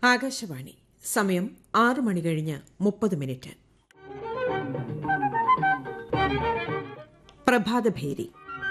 ആകാശവാണി സമയം ആറ് മണി കഴിഞ്ഞ് മുപ്പത് മിനിറ്റ് പ്രഭാതഭേരി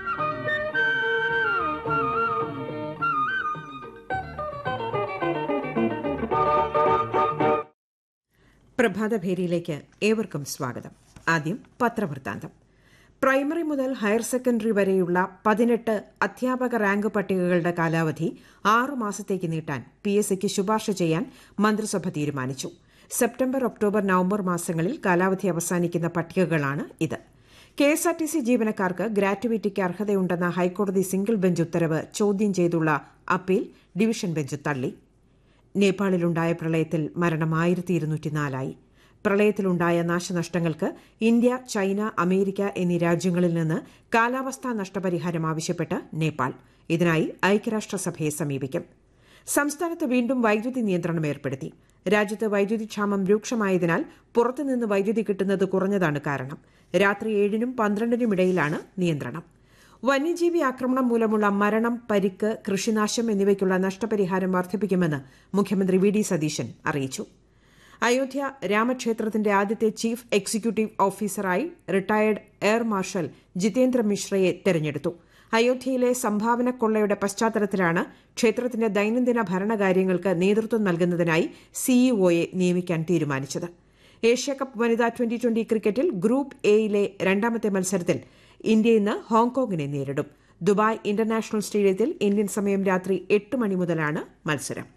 പ്രഭാതഭേരിയിലേക്ക് ഏവർക്കും സ്വാഗതം ആദ്യം പത്രവൃത്താന്തം പ്രൈമറി മുതൽ ഹയർ സെക്കൻഡറി വരെയുള്ള പതിനെട്ട് അധ്യാപക റാങ്ക് പട്ടികകളുടെ കാലാവധി ആറു മാസത്തേക്ക് നീട്ടാൻ പി എസ് സിക്ക് ശുപാർശ ചെയ്യാൻ മന്ത്രിസഭ തീരുമാനിച്ചു സെപ്റ്റംബർ ഒക്ടോബർ നവംബർ മാസങ്ങളിൽ കാലാവധി അവസാനിക്കുന്ന പട്ടികകളാണ് ഇത് K S R T C ജീവനക്കാർക്ക് ഗ്രാറ്റുവിറ്റിക്ക് അർഹതയുണ്ടെന്ന ഹൈക്കോടതി സിംഗിൾ ബെഞ്ച് ഉത്തരവ് ചോദ്യം ചെയ്തുള്ള അപ്പീൽ ഡിവിഷൻ ബെഞ്ച് തള്ളി നേപ്പാളിലുണ്ടായ പ്രളയത്തിൽ മരണം ആയിരത്തി ഇരുന്നൂറ്റിനാലായി പ്രളയത്തിലുണ്ടായ നാശനഷ്ടങ്ങൾക്ക് ഇന്ത്യ ചൈന അമേരിക്ക എന്നീ രാജ്യങ്ങളിൽ നിന്ന് കാലാവസ്ഥാ നഷ്ടപരിഹാരം ആവശ്യപ്പെട്ട് നേപ്പാൾ ഇതിനായി ഐക്യരാഷ്ട്രസഭയെ സമീപിക്കും സംസ്ഥാനത്ത് വീണ്ടും വൈദ്യുതി നിയന്ത്രണം ഏർപ്പെടുത്തി രാജ്യത്ത് വൈദ്യുതി ക്ഷാമം രൂക്ഷമായതിനാൽ പുറത്തുനിന്ന് വൈദ്യുതി കിട്ടുന്നത് കുറഞ്ഞതാണ് കാരണം രാത്രി ഏഴിനും പന്ത്രണ്ടിനും ഇടയിലാണ് നിയന്ത്രണം വന്യജീവി ആക്രമണം മൂലമുള്ള മരണം പരിക്ക് കൃഷിനാശം എന്നിവയ്ക്കുള്ള നഷ്ടപരിഹാരം വർദ്ധിപ്പിക്കുമെന്ന് മുഖ്യമന്ത്രി വി ഡി സതീശൻ അറിയിച്ചു അയോധ്യ രാമക്ഷേത്രത്തിന്റെ ആദ്യത്തെ ചീഫ് എക്സിക്യൂട്ടീവ് ഓഫീസറായി റിട്ടയർഡ് എയർ മാർഷൽ ജിതേന്ദ്ര മിശ്രയെ തെരഞ്ഞെടുത്തു അയോധ്യയിലെ സംഭാവന കൊള്ളയുടെ പശ്ചാത്തലത്തിലാണ് ക്ഷേത്രത്തിന്റെ ദൈനംദിന ഭരണകാര്യങ്ങൾക്ക് നേതൃത്വം നൽകുന്നതിനായി സിഇഒയെ നിയമിക്കാൻ തീരുമാനിച്ചത് ഏഷ്യാകപ്പ് വനിതാ ട്വന്റി ട്വന്റി ക്രിക്കറ്റിൽ ഗ്രൂപ്പ് എയിലെ രണ്ടാമത്തെ മത്സരത്തിൽ ഇന്ത്യ ഇന്ന് ഹോങ്കോങ്ങിനെ നേരിടും ദുബായ് ഇന്റർനാഷണൽ സ്റ്റേഡിയത്തിൽ ഇന്ത്യൻ സമയം രാത്രി എട്ട് മണി മുതലാണ് മത്സരം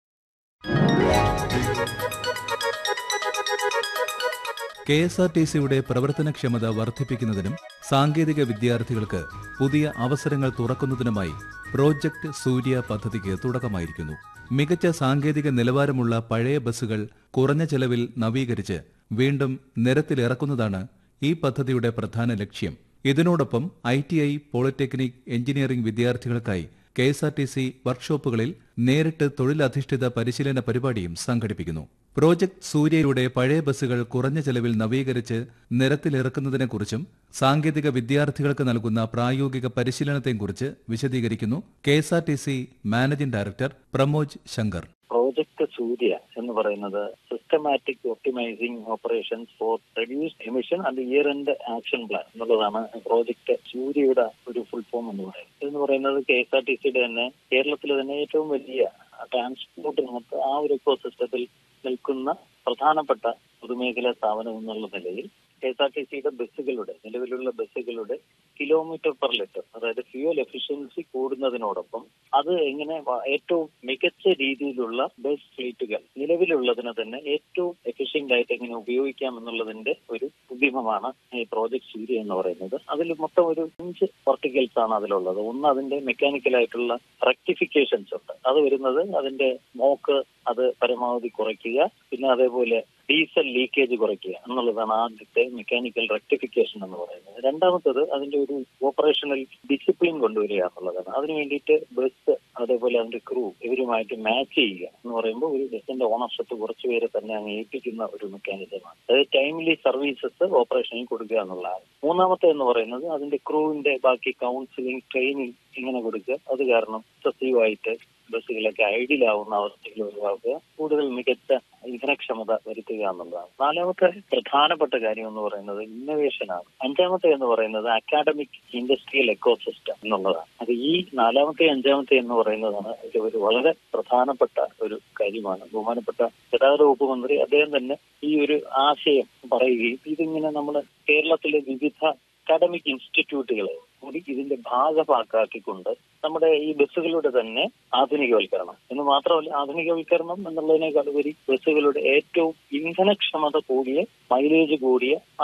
കെ എസ് ആർ ടി സിയുടെ പ്രവർത്തനക്ഷമത വർദ്ധിപ്പിക്കുന്നതിനും സാങ്കേതിക വിദ്യാർത്ഥികൾക്ക് പുതിയ അവസരങ്ങൾ തുറക്കുന്നതിനുമായി പ്രോജക്ട് സൂര്യ പദ്ധതിക്ക് തുടക്കമായിരിക്കുന്നു മികച്ച സാങ്കേതിക നിലവാരമുള്ള പഴയ ബസ്സുകൾ കുറഞ്ഞ ചെലവിൽ നവീകരിച്ച് വീണ്ടും നിരത്തിലിറക്കുന്നതാണ് ഈ പദ്ധതിയുടെ പ്രധാന ലക്ഷ്യം ഇതിനോടൊപ്പം I T I polytechnic engineering വിദ്യാർത്ഥികൾക്കായി K S R T C വർക്ക്ഷോപ്പുകളിൽ നേരിട്ട് തൊഴിലധിഷ്ഠിത പരിശീലന പരിപാടിയും സംഘടിപ്പിക്കുന്നു പ്രോജക്ട് സൂര്യയുടെ പഴയ ബസ്സുകൾ കുറഞ്ഞ ചെലവിൽ നവീകരിച്ച് നിരത്തിലിറക്കുന്നതിനെക്കുറിച്ചും സാങ്കേതിക വിദ്യാർത്ഥികൾക്ക് നൽകുന്ന പ്രായോഗിക പരിശീലനത്തെക്കുറിച്ച് വിശദീകരിക്കുന്നു K S R T C managing director Pramoj Shankar project Surya എന്ന് പറയുന്നത് systematic optimising operations for reduced emission and year end action plan എന്നുള്ളതാണ് പ്രോജക്ട് സൂര്യയുടെ ഒരു ഫുൾ ഫോം എന്ന് പറയുന്നത് എന്ന് പറയുന്നത് കെ എസ് ആർ ടി സിയുടെ തന്നെ കേരളത്തിലെ തന്നെ ഏറ്റവും വലിയ ട്രാൻസ്പോർട്ട് രംഗത്ത് ആ ഒരു ഇക്കോ സിസ്റ്റത്തിൽ നിൽക്കുന്ന പ്രധാനപ്പെട്ട പൊതുമേഖലാ സ്ഥാപനം എന്നുള്ള നിലയിൽ കെ എസ് ആർ ടി സിയുടെ ബസ്സുകളുടെ നിലവിലുള്ള ബസ്സുകളുടെ കിലോമീറ്റർ പെർ ലിറ്റർ അതായത് ഫ്യൂൽ എഫിഷ്യൻസി കൂടുന്നതിനോടൊപ്പം അത് എങ്ങനെ ഏറ്റവും മികച്ച രീതിയിലുള്ള ബസ് ഫ്ലീറ്റുകൾ നിലവിലുള്ളതിനെ തന്നെ ഏറ്റവും എഫിഷ്യന്റ് ആയിട്ട് എങ്ങനെ ഉപയോഗിക്കാം എന്നുള്ളതിന്റെ ഒരു ഉദ്യമമാണ് ഈ പ്രോജക്ട് സൂര്യ എന്ന് പറയുന്നത് അതിൽ മൊത്തം ഒരു അഞ്ച് വെർട്ടിക്കൽസ് ആണ് അതിലുള്ളത് ഒന്ന് അതിന്റെ മെക്കാനിക്കൽ ആയിട്ടുള്ള റെക്ടിഫിക്കേഷൻസ് ഉണ്ട് അത് വരുന്നത് അതിന്റെ സ്മോക്ക് അത് പരമാവധി കുറയ്ക്കുക പിന്നെ അതേപോലെ ഡീസൽ ലീക്കേജ് കുറയ്ക്കുക എന്നുള്ളതാണ് ആദ്യത്തെ മെക്കാനിക്കൽ റെക്ടിഫിക്കേഷൻ എന്ന് പറയുന്നത് രണ്ടാമത്തത് അതിന്റെ ഒരു ഓപ്പറേഷണൽ ഡിസിപ്ലിൻ കൊണ്ടുവരിക എന്നുള്ളതാണ് അതിനു വേണ്ടിയിട്ട് ബസ് അതേപോലെ അതിന്റെ ക്രൂ ഇവരുമായിട്ട് മാച്ച് ചെയ്യുക എന്ന് പറയുമ്പോൾ ഒരു ബസിന്റെ ഓണർഷിപ്പ് കുറച്ച് പേരെ തന്നെ അങ്ങ് ഏൽപ്പിക്കുന്ന ഒരു മെക്കാനിസമാണ് അതായത് ടൈംലി സർവീസസ് ഓപ്പറേഷനിൽ കൊടുക്കുക എന്നുള്ളതാണ് മൂന്നാമത്തെ എന്ന് പറയുന്നത് അതിന്റെ ക്രൂവിന്റെ ബാക്കി കൗൺസിലിംഗ് ട്രെയിനിങ് ഇങ്ങനെ കൊടുക്കുക അത് കാരണം സസീവായിട്ട് ബസ്സുകളൊക്കെ ഐഡിയലാവുന്ന അവസ്ഥയിൽ ഒഴിവാക്കുക കൂടുതൽ മികച്ച ഇന്ധനക്ഷമത വരുത്തുക എന്നുള്ളതാണ് നാലാമത്തെ പ്രധാനപ്പെട്ട കാര്യം എന്ന് പറയുന്നത് ഇന്നോവേഷൻ ആണ് അഞ്ചാമത്തെ എന്ന് പറയുന്നത് അക്കാഡമിക് ഇൻഡസ്ട്രിയൽ എക്കോസിസ്റ്റം എന്നുള്ളതാണ് അത് ഈ നാലാമത്തെ അഞ്ചാമത്തെ എന്ന് പറയുന്നതാണ് ഇത് ഒരു വളരെ പ്രധാനപ്പെട്ട ഒരു കാര്യമാണ് ബഹുമാനപ്പെട്ട ഗതാഗത വകുപ്പ് മന്ത്രി അദ്ദേഹം തന്നെ ഈ ഒരു ആശയം പറയുകയും ഇതിങ്ങനെ നമ്മുടെ കേരളത്തിലെ വിവിധ അക്കാഡമിക് ഇൻസ്റ്റിറ്റ്യൂട്ടുകളെ കൂടി ഇതിന്റെ ഭാഗമാക്കാക്കിക്കൊണ്ട് നമ്മുടെ ഈ ബസ്സുകളുടെ തന്നെ ആധുനികവൽക്കരണം എന്ന് മാത്രമല്ല ആധുനികവൽക്കരണം എന്നുള്ളതിനേക്കാൾ ഉപരി ബസ്സുകളുടെ ഏറ്റവും ഇന്ധനക്ഷമത കൂടിയ മൈലേജ് കൂടിയ